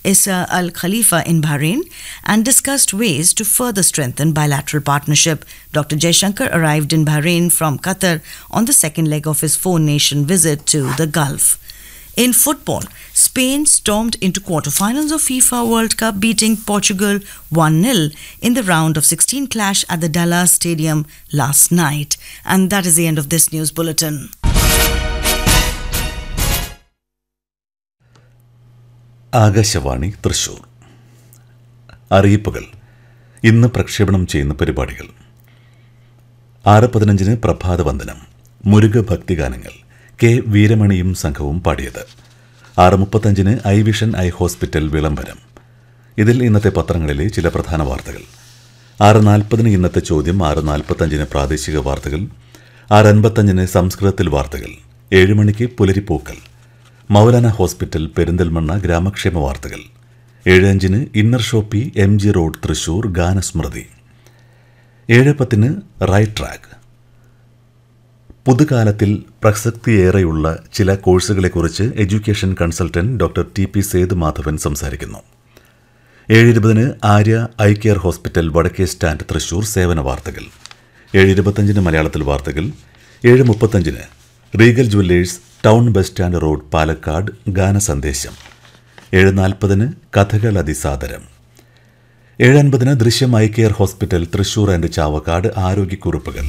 Issa Al Khalifa in Bahrain and discussed ways to further strengthen bilateral partnership. Dr. Jaishankar arrived in Bahrain from Qatar on the second leg of his four nation visit to the Gulf. In football, Spain stormed into quarterfinals of FIFA World Cup, beating Portugal 1 0 in the round of 16 clash at the Dallas Stadium last night. And that is the end of this news bulletin. Akashvani Thrissur അറിയിപ്പുകൾ ഇന്ന് പ്രക്ഷേപണം ചെയ്യുന്ന പരിപാടികൾ ആറ് പതിനഞ്ചിന് പ്രഭാതവന്ദനം Muruga ഭക്തിഗാനങ്ങൾ K വീരമണിയും സംഘവും പാടിയത് ആറ് മുപ്പത്തഞ്ചിന് ഐ വിഷൻ ഐ ഹോസ്പിറ്റൽ വിളംബരം ഇതിൽ ഇന്നത്തെ പത്രങ്ങളിലെ ചില പ്രധാന വാർത്തകൾ ആറ് നാൽപ്പതിന് ഇന്നത്തെ ചോദ്യം ആറ് നാൽപ്പത്തഞ്ചിന് പ്രാദേശിക വാർത്തകൾ ആറ് അൻപത്തഞ്ചിന് സംസ്കൃതത്തിൽ വാർത്തകൾ ഏഴ് മണിക്ക് പുലരിപ്പൂക്കൾ മൗലാന ഹോസ്പിറ്റൽ പെരിന്തൽമണ്ണ ഗ്രാമക്ഷേമ വാർത്തകൾ ഏഴ് അഞ്ചിന് inner shoppe M G road Thrissur ഗാനസ്മൃതി ഏഴ് പത്തിന് റൈറ്റ് ട്രാക്ക് പുതുകാലത്തിൽ പ്രസക്തിയേറെയുള്ള ചില കോഴ്സുകളെക്കുറിച്ച് education consultant doctor T P Sethu Madhavan സംസാരിക്കുന്നു ഏഴ് ഇരുപതിന് Arya eye care hospital Vadakke stand Thrissur സേവന വാർത്തകൾ ഏഴ് ഇരുപത്തഞ്ചിന് മലയാളത്തിൽ വാർത്തകൾ ഏഴ് മുപ്പത്തഞ്ചിന് Regal Jewellers town bus stand road Palakkad ഗാന സന്ദേശം ഏഴ് നാൽപ്പതിന് കഥകൾ അതിസാദരം ഏഴ് അൻപതിന് ദൃശ്യം eye care hospital Thrissur and Chavakkad ആരോഗ്യക്കുറിപ്പുകൾ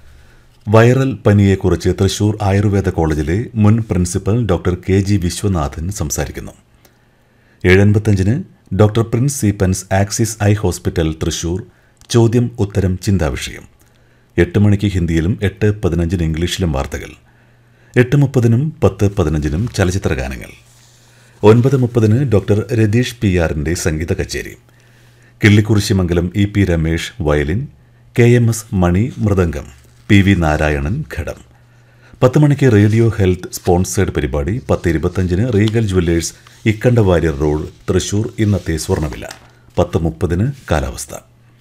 വൈറൽ പനിയെക്കുറിച്ച് തൃശൂർ ആയുർവേദ കോളേജിലെ മുൻ principal doctor K G Viswanathan സംസാരിക്കുന്നു ഏഴൻപത്തഞ്ചിന് ഡോക്ടർ പ്രിൻസ് സീപ്പൻസ് ആക്സിസ് ഐ ഹോസ്പിറ്റൽ തൃശൂർ ചോദ്യം ഉത്തരം ചിന്താവിഷയം എട്ട് മണിക്ക് ഹിന്ദിയിലും എട്ട് പതിനഞ്ചിന് ഇംഗ്ലീഷിലും വാർത്തകൾ എട്ട് മുപ്പതിനും പത്ത് പതിനഞ്ചിനും ചലച്ചിത്ര ഗാനങ്ങൾ ഒൻപത് മുപ്പതിന് ഡോക്ടർ രതീഷ് പി ആറിൻ്റെ സംഗീത കച്ചേരി Killikkurussimangalam E P Ramesh violin K M S Mani mridangam P V Narayanan ghatam പത്ത് മണിക്ക് റേഡിയോ ഹെൽത്ത് സ്പോൺസേഡ് പരിപാടി പത്ത് ഇരുപത്തഞ്ചിന് Regal Jewellers Ikkanda Warrier road Thrissur ഇന്നത്തെ സ്വർണ്ണവില പത്ത് മുപ്പതിന് കാലാവസ്ഥ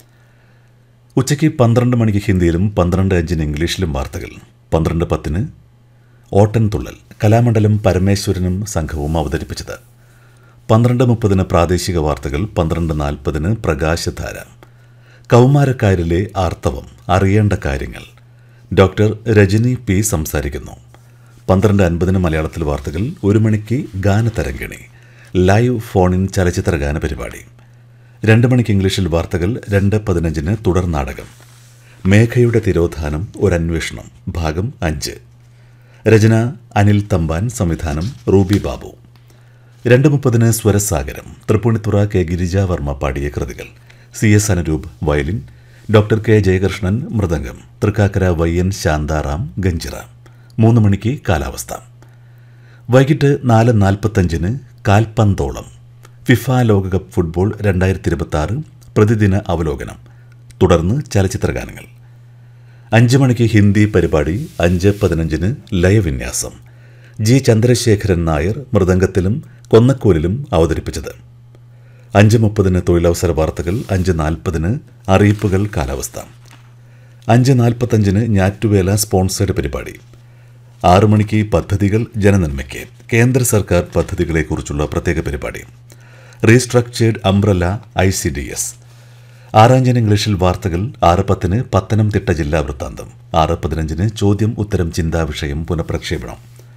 ഉച്ചയ്ക്ക് പന്ത്രണ്ട് മണിക്ക് ഹിന്ദിയിലും പന്ത്രണ്ട് അഞ്ചിന് ഇംഗ്ലീഷിലും വാർത്തകൾ പന്ത്രണ്ട് പത്തിന് ഓട്ടൻ തുള്ളൽ കലാമണ്ഡലം പരമേശ്വരനും സംഘവും അവതരിപ്പിച്ചത് പന്ത്രണ്ട് മുപ്പതിന് പ്രാദേശിക വാർത്തകൾ പന്ത്രണ്ട് നാൽപ്പതിന് പ്രകാശധാര കൗമാരക്കാരിലെ ആർത്തവം അറിയേണ്ട കാര്യങ്ങൾ ഡോക്ടർ രജനി പി സംസാരിക്കുന്നു പന്ത്രണ്ട് അൻപതിന് മലയാളത്തിൽ വാർത്തകൾ ഒരു മണിക്ക് ഗാനതരംഗിണി ലൈവ് ഫോണിൻ ചലച്ചിത്ര ഗാന പരിപാടി രണ്ട് മണിക്ക് ഇംഗ്ലീഷിൽ വാർത്തകൾ രണ്ട് പതിനഞ്ചിന് തുടർ നാടകം മേഘയുടെ തിരോധാനം ഒരന്വേഷണം ഭാഗം അഞ്ച് രചന അനിൽ തമ്പാൻ സംവിധാനം റൂബി ബാബു രണ്ട് മുപ്പതിന് സ്വരസാഗരം തൃപ്പൂണിത്തുറ കെ ഗിരിജാവർമ്മ പാടിയ കൃതികൾ C S Anuroop violin doctor K Jayakrishnan mridangam Thrikkakara Y N Shantaram ganjira മൂന്ന് മണിക്ക് കാലാവസ്ഥ വൈകിട്ട് നാല് നാൽപ്പത്തഞ്ചിന് കാൽപന്തോളം ഫിഫ ലോകകപ്പ് ഫുട്ബോൾ രണ്ടായിരത്തി ഇരുപത്തി ആറ് പ്രതിദിന അവലോകനം തുടർന്ന് ചലച്ചിത്രഗാനങ്ങൾ അഞ്ച് മണിക്ക് ഹിന്ദി പരിപാടി അഞ്ച് പതിനഞ്ചിന് ലയവിന്യാസം ജി ചന്ദ്രശേഖരൻ നായർ മൃദംഗത്തിലും കൊന്നക്കോലിലും അവതരിപ്പിച്ചത് അഞ്ച് മുപ്പതിന് തൊഴിലവസര വാർത്തകൾ അഞ്ച് നാൽപ്പതിന് അറിയിപ്പുകൾ കാലാവസ്ഥ അഞ്ച് നാൽപ്പത്തഞ്ചിന് ഞാറ്റുവേല സ്പോൺസേഡ് പരിപാടി ആറു മണിക്ക് പദ്ധതികൾ ജനനന്മയ്ക്ക് കേന്ദ്ര സർക്കാർ പദ്ധതികളെക്കുറിച്ചുള്ള പ്രത്യേക പരിപാടി restructured umbrella I C D S ആറാഞ്ചിന് ഇംഗ്ലീഷിൽ വാർത്തകൾ ആറ് പത്തിന് പത്തനംതിട്ട ജില്ലാ വൃത്താന്തം ആറ് പതിനഞ്ചിന് ചോദ്യം ഉത്തരം ചിന്താവിഷയം പുനഃപ്രക്ഷേപണം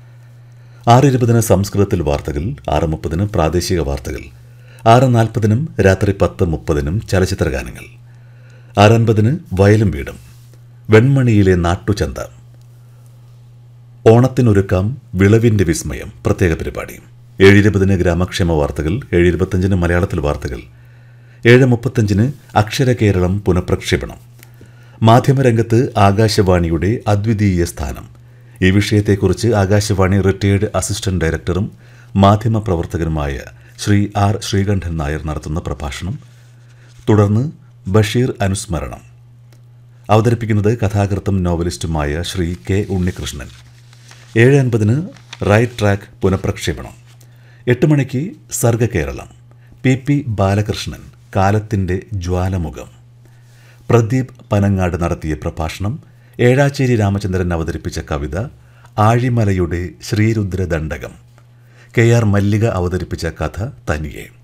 ആറ് ഇരുപതിന് സംസ്കൃതത്തിൽ വാർത്തകൾ ആറ് മുപ്പതിന് പ്രാദേശിക വാർത്തകൾ ആറ് നാൽപ്പതിനും രാത്രി പത്ത് മുപ്പതിനും ചലച്ചിത്ര ഗാനങ്ങൾ ആറ് അൻപതിന് വയലും വീടും വെൺമണിയിലെ നാട്ടുചന്ത ഓണത്തിനൊരുക്കാം വിളവിന്റെ വിസ്മയം പ്രത്യേക പരിപാടി ഏഴ് ഇരുപതിന് ഗ്രാമക്ഷേമ വാർത്തകൾ ഏഴ് ഇരുപത്തഞ്ചിന് മലയാളത്തിൽ വാർത്തകൾ ഏഴ് മുപ്പത്തഞ്ചിന് അക്ഷര കേരളം പുനഃപ്രക്ഷേപണം മാധ്യമരംഗത്ത് ആകാശവാണിയുടെ അദ്വിതീയ സ്ഥാനം ഈ വിഷയത്തെക്കുറിച്ച് ആകാശവാണി റിട്ടയേർഡ് അസിസ്റ്റന്റ് ഡയറക്ടറും മാധ്യമപ്രവർത്തകനുമായ ശ്രീ ആർ ശ്രീകണ്ഠൻ നായർ നടത്തുന്ന പ്രഭാഷണം തുടർന്ന് ബഷീർ അനുസ്മരണം അവതരിപ്പിക്കുന്നത് കഥാകൃത്തും നോവലിസ്റ്റുമായ ശ്രീ കെ ഉണ്ണികൃഷ്ണൻ ഏഴ് അൻപതിന് റൈറ്റ് ട്രാക്ക് പുനഃപ്രക്ഷേപണം എട്ട് മണിക്ക് സർഗ കേരളം പി പി ബാലകൃഷ്ണൻ കാലത്തിൻ്റെ ജ്വാലമുഖം പ്രദീപ് പനങ്ങാട് നടത്തിയ പ്രഭാഷണം ഏഴാച്ചേരി രാമചന്ദ്രൻ അവതരിപ്പിച്ച കവിത ആഴിമലയുടെ ശ്രീരുദ്രദണ്ഡകം കെ ആർ മല്ലിക അവതരിപ്പിച്ച കഥ തനിയെ